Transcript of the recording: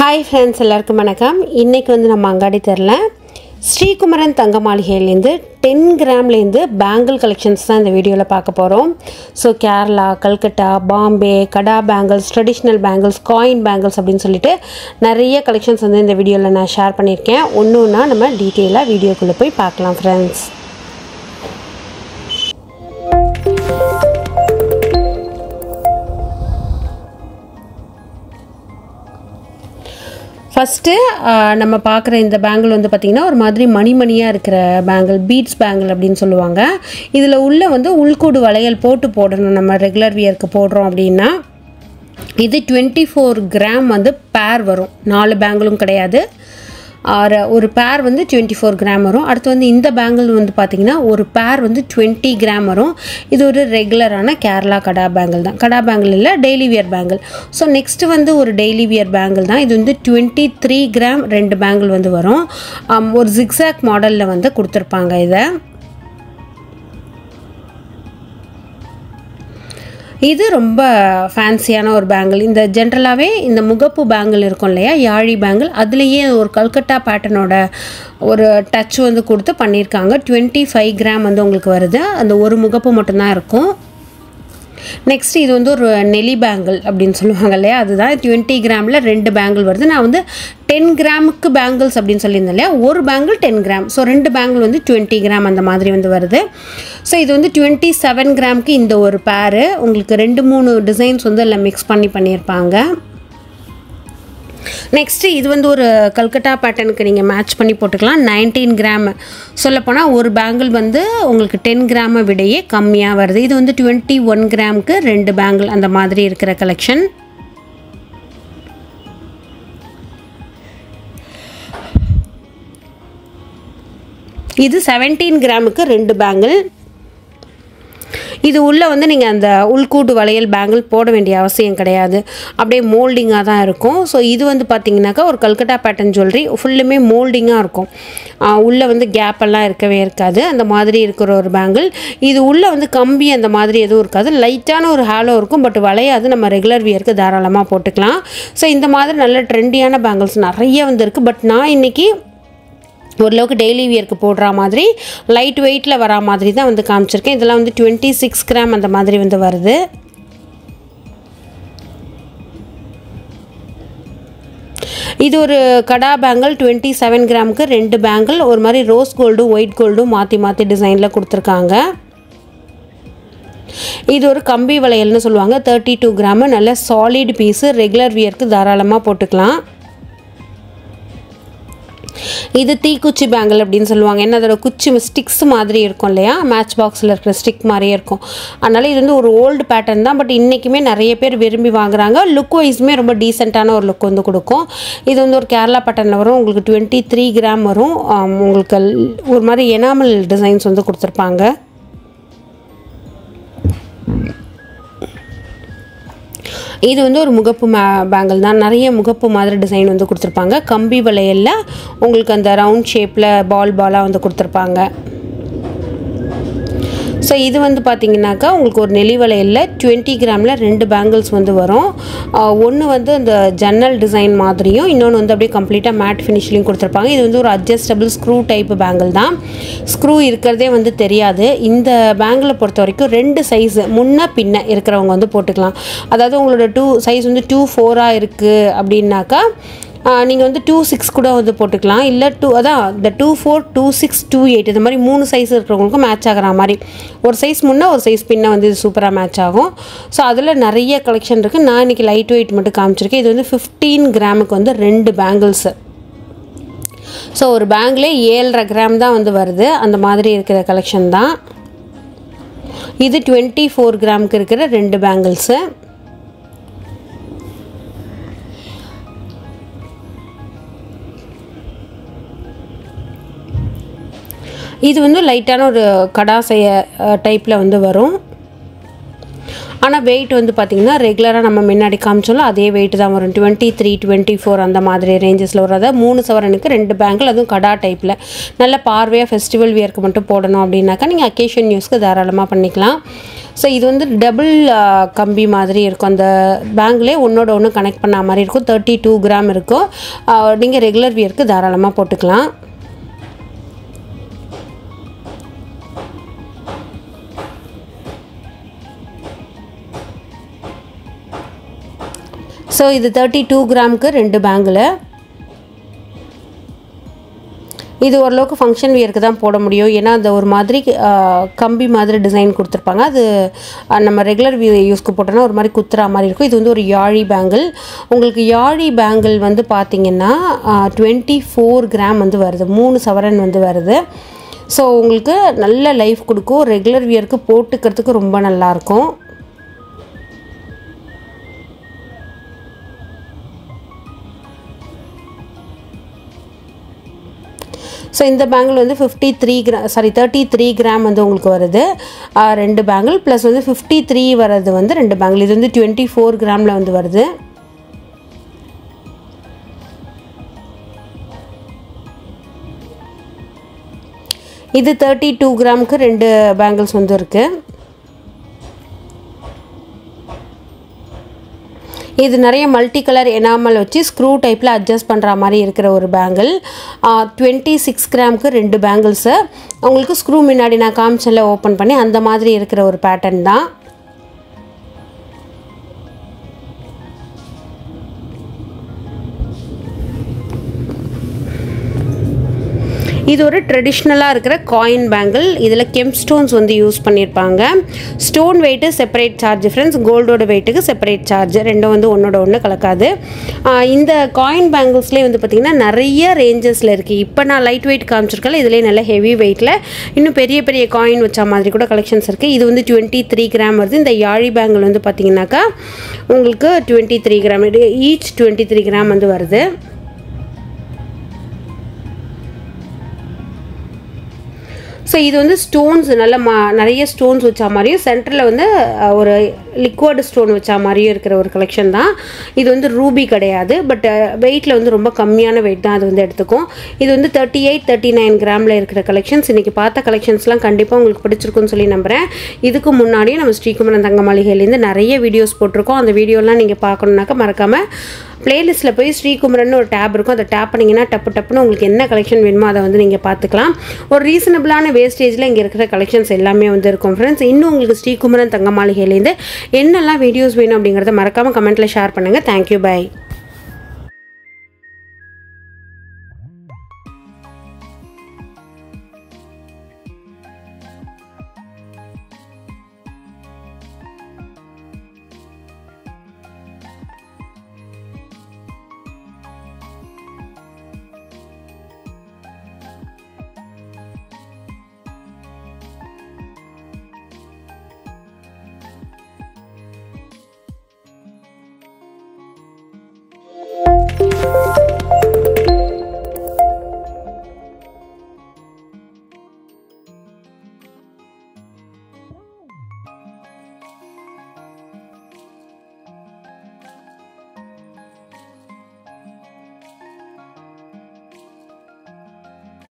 hi friends எல்லாருக்கும் வணக்கம் இன்றைக்கி வந்து நம்ம அங்காடி தெரில ஸ்ரீகுமரன் தங்க மாளிகையிலேருந்து டென் கிராம்லேருந்து பேங்கிள் கலெக்ஷன்ஸ் தான் இந்த வீடியோவில் பார்க்க போகிறோம் so Kerala Calcutta Bombay kada bangles traditional bangles coin bangles அப்படின்னு சொல்லிட்டு நிறைய கலெக்ஷன்ஸ் வந்து இந்த வீடியோவில் நான் ஷேர் பண்ணியிருக்கேன் ஒன்று ஒன்றா நம்ம டீட்டெயிலாக வீடியோக்குள்ளே போய் பார்க்கலாம் ஃப்ரெண்ட்ஸ் ஃபஸ்ட்டு நம்ம பார்க்குற இந்த பேங்கிள் வந்து பார்த்திங்கன்னா ஒரு மாதிரி மணிமணியாக இருக்கிற பேங்கிள் பீட்ஸ் பேங்கிள் அப்படின்னு சொல்லுவாங்க இதில் உள்ள வந்து உள்கூடு வளையல் போட்டு போடணும் நம்ம ரெகுலர் வியருக்கு போடுறோம் அப்படின்னா இது டுவெண்ட்டி ஃபோர் கிராம் வந்து பேர் வரும் நாலு பேங்கிளும் கிடையாது ஆறு ஒரு பேர் வந்து டுவெண்ட்டி ஃபோர் கிராம் வரும் அடுத்து வந்து இந்த பேங்கிள் வந்து பார்த்திங்கன்னா ஒரு பேர் வந்து டுவெண்ட்டி கிராம் வரும் இது ஒரு ரெகுலரான கேரளா கடா பேங்கிள் தான் கடா பேங்கிள் இல்லை daily wear bangle so next வந்து ஒரு டெய்லி வியர் பேங்கிள் தான் இது வந்து டுவெண்ட்டி த்ரீ கிராம் ரெண்டு பேங்கிள் வந்து வரும் ஆம், ஒரு ஜிக்ஸாக் மாடலில் வந்து கொடுத்துருப்பாங்க இதை இது ரொம்ப ஃபேன்சியான ஒரு பேங்கிள் இந்த ஜென்ரலாகவே இந்த முகப்பு பேங்கிள் இருக்கும் இல்லையா யாழி பேங்கிள் அதுலேயே ஒரு கல்கட்டா பேட்டர்னோட ஒரு டச் வந்து கொடுத்து பண்ணியிருக்காங்க டுவெண்ட்டி ஃபைவ் கிராம் வந்து உங்களுக்கு வருது அந்த ஒரு முகப்பு மட்டும்தான் இருக்கும் நெக்ஸ்ட் இது வந்து ஒரு நெலி பேங்கிள் அப்படின்னு சொல்லுவாங்க இல்லையா அதுதான் டுவெண்ட்டி கிராமில் ரெண்டு பேங்கிள் வருது நான் வந்து டென் கிராமுக்கு பேங்கிள்ஸ் அப்படின்னு சொல்லியிருந்தேன் இல்லையா ஒரு பேங்கிள் டென் கிராம் ஸோ ரெண்டு பேங்கிள் வந்து டுவெண்ட்டி கிராம் அந்த மாதிரி வந்து வருது ஸோ இது வந்து டுவெண்ட்டி செவன் கிராமுக்கு இந்த ஒரு பேரு உங்களுக்கு ரெண்டு மூணு டிசைன்ஸ் வந்து அதில் மிக்ஸ் பண்ணி பண்ணியிருப்பாங்க நெக்ஸ்ட்டு இது வந்து ஒரு கல்கட்டா பேட்டர்னுக்கு நீங்கள் மேட்ச் பண்ணி போட்டுக்கலாம் நைன்டீன் கிராம் சொல்லப்போனால் ஒரு பேங்கிள் வந்து உங்களுக்கு டென் கிராமை விடையே கம்மியாக வருது இது வந்து டுவெண்ட்டி ஒன் கிராமுக்கு ரெண்டு பேங்கிள் அந்த மாதிரி இருக்கிற கலெக்ஷன் இது செவன்டீன் கிராமுக்கு ரெண்டு பேங்கிள் இது உள்ளே வந்து நீங்கள் அந்த உள்கூட்டு வளையல் பேங்கிள் போட வேண்டிய அவசியம் கிடையாது அப்படியே மோல்டிங்காக தான் இருக்கும் ஸோ இது வந்து பார்த்தீங்கன்னாக்கா ஒரு கல்கட்டா பேட்டர்ன் ஜுவல்லரி ஃபுல்லுமே மோல்டிங்காக இருக்கும் உள்ளே வந்து கேப் எல்லாம் இருக்கவே இருக்காது அந்த மாதிரி இருக்கிற ஒரு பேங்கிள் இது உள்ளே வந்து கம்பி அந்த மாதிரி எதுவும் இருக்காது லைட்டான ஒரு ஹேலோ இருக்கும் பட் வளையாது நம்ம ரெகுலர் வியருக்கு தாராளமாக போட்டுக்கலாம் ஸோ இந்த மாதிரி நல்ல ட்ரெண்டியான பேங்கிள்ஸ் நிறைய வந்து இருக்குது பட் நான் இன்றைக்கி ஓரளவுக்கு டெய்லி வியருக்கு போடுற மாதிரி லைட் வெயிட்டில் வரா மாதிரி தான் வந்து காமிச்சிருக்கேன் இதெல்லாம் வந்து டுவெண்ட்டி சிக்ஸ் கிராம் அந்த மாதிரி வந்து வருது இது ஒரு கடா பேங்கிள் டுவெண்ட்டி செவன் கிராமுக்கு ரெண்டு பேங்கிள் ஒரு மாதிரி ரோஸ் கோல்டும் ஒயிட் கோல்டும் மாற்றி மாற்றி டிசைனில் கொடுத்துருக்காங்க இது ஒரு கம்பி வளையல்னு சொல்லுவாங்க தேர்ட்டி டூ கிராமு நல்ல சாலிட் பீஸு ரெகுலர் வியருக்கு தாராளமாக போட்டுக்கலாம் இது தீக்குச்சி பேங்கிள் அப்படின்னு சொல்லுவாங்க என்ன அதோட குச்சி ஸ்டிக்ஸ் மாதிரி இருக்கும் இல்லையா மேட்ச் பாக்ஸில் இருக்கிற ஸ்டிக் மாதிரியே இருக்கும் அதனால் இது வந்து ஒரு ஓல்டு பேட்டர்ன் தான் பட் இன்றைக்குமே நிறைய பேர் விரும்பி வாங்குறாங்க லுக் வைஸுமே ரொம்ப டீசெண்டான ஒரு லுக் வந்து கொடுக்கும் இது வந்து ஒரு கேரளா பேட்டர்னில் வரும் உங்களுக்கு டுவெண்ட்டி த்ரீ கிராம் வரும் ஆம், உங்களுக்கு ஒரு மாதிரி எனாமல் டிசைன்ஸ் வந்து கொடுத்துருப்பாங்க இது வந்து ஒரு முகப்பு மே பேங்கிள் தான் நிறைய முகப்பு மாதிரி டிசைன் வந்து கொடுத்துருப்பாங்க கம்பி வளையலில் உங்களுக்கு அந்த ரவுண்ட் ஷேப்பில் பால் பாலாக வந்து கொடுத்துருப்பாங்க ஸோ இது வந்து பார்த்தீங்கன்னாக்கா உங்களுக்கு ஒரு நெளி வளையலில் டுவெண்ட்டி கிராமில் ரெண்டு பேங்கிள்ஸ் வந்து வரும் ஒன்று வந்து அந்த ஜன்னல் டிசைன் மாதிரியும் இன்னொன்று வந்து அப்படியே கம்ப்ளீட்டாக மேட் ஃபினிஷ்லையும் கொடுத்துருப்பாங்க இது வந்து ஒரு அட்ஜஸ்டபிள் ஸ்க்ரூ டைப் பேங்கிள் தான் ஸ்க்ரூ இருக்கிறதே வந்து தெரியாது இந்த பேங்கிளை பொறுத்த வரைக்கும் ரெண்டு சைஸு முன்ன பின்ன இருக்கிறவங்க வந்து போட்டுக்கலாம் அதாவது உங்களோட டூ சைஸ் வந்து டூ ஃபோராக இருக்குது அப்படின்னாக்கா நீங்கள் வந்து டூ சிக்ஸ் கூட வந்து போட்டுக்கலாம் இல்லை டூ அதான் இந்த two four two six two eight இந்த மாதிரி மூணு சைஸ் இருக்கிறவங்களுக்கும் மேட்ச் ஆகிற மாதிரி ஒரு சைஸ் முன்னே ஒரு சைஸ் பின்ன வந்து இது சூப்பராக மேட்ச் ஆகும் ஸோ அதில் நிறைய கலெக்ஷன் இருக்குது நான் இன்றைக்கி லைட் வெயிட் மட்டும் காமிச்சிருக்கேன் இது வந்து ஃபிஃப்டீன் கிராமுக்கு வந்து ரெண்டு பேங்கிள்ஸு ஸோ ஒரு பேங்கிலே ஏழரை கிராம் தான் வந்து வருது அந்த மாதிரி இருக்கிற கலெக்ஷன் தான் இது டுவெண்ட்டி ஃபோர் கிராமுக்கு இருக்கிற ரெண்டு பேங்கிள்ஸு இது வந்து லைட்டான ஒரு கடாசைய டைப்பில் வந்து வரும் ஆனால் வெயிட் வந்து பார்த்திங்கன்னா ரெகுலராக நம்ம முன்னாடி காமிச்சோம்ல அதே வெயிட் தான் வரும் டுவெண்ட்டி த்ரீ டுவெண்ட்டி ஃபோர் அந்த மாதிரி ரேஞ்சஸில் வரும் அதாவது மூணு சவரனுக்கு ரெண்டு பேங்கில் அதுவும் கடா டைப்பில் நல்ல பார்வையாக ஃபெஸ்டிவல் வியர்க்கு மட்டும் போடணும் அப்படின்னாக்கா நீங்கள் அக்கேஷன் யூஸ்க்கு தாராளமாக பண்ணிக்கலாம் ஸோ இது வந்து டபுள் கம்பி மாதிரி இருக்கும் அந்த பேங்கிலே ஒன்றோட ஒன்று கனெக்ட் பண்ண மாதிரி இருக்கும் தேர்ட்டி டூ கிராம் இருக்கும் நீங்கள் ரெகுலர் வியருக்கு தாராளமாக போட்டுக்கலாம் ஸோ இது தேர்ட்டி டூ கிராமுக்கு ரெண்டு பேங்கில் இது ஓரளவுக்கு ஃபங்க்ஷன் வியருக்கு தான் போட முடியும் ஏன்னா அந்த ஒரு மாதிரி ஆஹ், கம்பி மாதிரி டிசைன் கொடுத்துருப்பாங்க அது ஆஹ், நம்ம ரெகுலர் யூஸ்க்கு போட்டோன்னா ஒரு மாதிரி குத்துற மாதிரி இருக்கும் இது வந்து ஒரு யாழி பேங்கிள் உங்களுக்கு யாழி பேங்கிள் வந்து பார்த்தீங்கன்னா டுவெண்ட்டி ஃபோர் கிராம் வந்து வருது மூணு சவரன் வந்து வருது ஸோ உங்களுக்கு நல்ல லைஃப் கொடுக்கும் ரெகுலர் வியருக்கு போட்டுக்கிறதுக்கு ரொம்ப நல்லாயிருக்கும் ஸோ இந்த பேங்கிள் வந்து ஃபிஃப்டி த்ரீ கிரா சாரி தேர்ட்டி த்ரீ கிராம் வந்து உங்களுக்கு வருது ஆ, ரெண்டு பேங்கிள் ப்ளஸ் வந்து ஃபிஃப்டி த்ரீ வர்றது வந்து ரெண்டு பேங்கிள் இது வந்து டுவெண்ட்டி ஃபோர் கிராமில் வந்து வருது இது தேர்ட்டி டூ கிராமுக்கு ரெண்டு பேங்கிள்ஸ் வந்து இருக்குது இது நிறைய மல்டி கலர் எனாமல் வச்சு ஸ்க்ரூ டைப்பில் அட்ஜஸ்ட் பண்ணுற மாதிரி இருக்கிற ஒரு பேங்கிள் டுவெண்ட்டி சிக்ஸ் கிராமுக்கு ரெண்டு பேங்கிள்ஸு உங்களுக்கு ஸ்க்ரூ முன்னாடி நான் காமிச்சல ஓப்பன் பண்ணி அந்த மாதிரி இருக்கிற ஒரு பேட்டர்ன் தான் இது ஒரு ட்ரெடிஷ்னலாக இருக்கிற காயின் பேங்கிள் இதில் கெம் ஸ்டோன்ஸ் வந்து யூஸ் பண்ணியிருப்பாங்க stone weight separate charge friends கோல்டோட வெயிட்டுக்கு செப்பரேட் சார்ஜ் ரெண்டும் வந்து ஒன்றோட ஒன்று கலக்காது ஆஹ் இந்த காயின் பேங்கிள்ஸ்லேயே வந்து பார்த்திங்கன்னா நிறைய ரேஞ்சஸில் இருக்குது இப்போ நான் லைட் வெயிட் காமிச்சிருக்கல இதுலேயே நல்ல ஹெவி வெயிட்டில் இன்னும் பெரிய பெரிய காயின் வச்ச மாதிரி கூட கலெக்ஷன்ஸ் இருக்குது இது வந்து டுவெண்ட்டி த்ரீ கிராம் வருது இந்த யாழி பேங்கிள் வந்து பார்த்திங்கனாக்கா உங்களுக்கு twenty three gram each twenty three gram வந்து வருது ஸோ இது வந்து ஸ்டோன்ஸ் நல்ல மா நிறைய ஸ்டோன்ஸ் வச்ச மாதிரியும் சென்டரில் வந்து அஹ், ஒரு லிக்விட் ஸ்டோன் வச்ச மாதிரியும் இருக்கிற ஒரு கலெக்ஷன் தான் இது வந்து ரூபி கிடையாது பட் வெயிட்டில் வந்து ரொம்ப கம்மியான வெயிட் தான் அது வந்து எடுத்துக்கும் இது வந்து தேர்ட்டி எயிட் தேர்ட்டி நைன் கிராமில் இருக்கிற கலெக்ஷன்ஸ் இன்றைக்கி பார்த்த கலெக்ஷன்ஸ்லாம் கண்டிப்பாக உங்களுக்கு பிடிச்சிருக்குன்னு சொல்லி நம்புகிறேன் இதுக்கு முன்னாடியே நம்ம ஸ்ரீகுமரன் தங்க மாளிகையிலேருந்து நிறைய வீடியோஸ் போட்டிருக்கோம் அந்த வீடியோலாம் நீங்கள் பார்க்கணுன்னாக்கா மறக்காமல் பிளேலிஸ்ட்டில் போய் ஸ்ரீகுமரன் ஒரு டேப் இருக்கும் அதை டேப் பண்ணிங்கன்னா டப்பு டப்புன்னு உங்களுக்கு என்ன கலெக்ஷன் வேணுமோ அதை வந்து நீங்கள் பார்த்துக்கலாம் ஒரு ரீசனபிளான வேஸ்டேஜில் இங்கே இருக்கிற கலெக்ஷன்ஸ் எல்லாமே வந்து இருக்கும் ஃப்ரெண்ட்ஸ் இன்னும் உங்களுக்கு ஸ்ரீகுமரன் தங்க மாளிகையிலேருந்து என்னெல்லாம் வீடியோஸ் வேணும் அப்படிங்கிறத மறக்காமல் கமெண்ட்டில் ஷேர் பண்ணுங்கள் தேங்க்யூ பை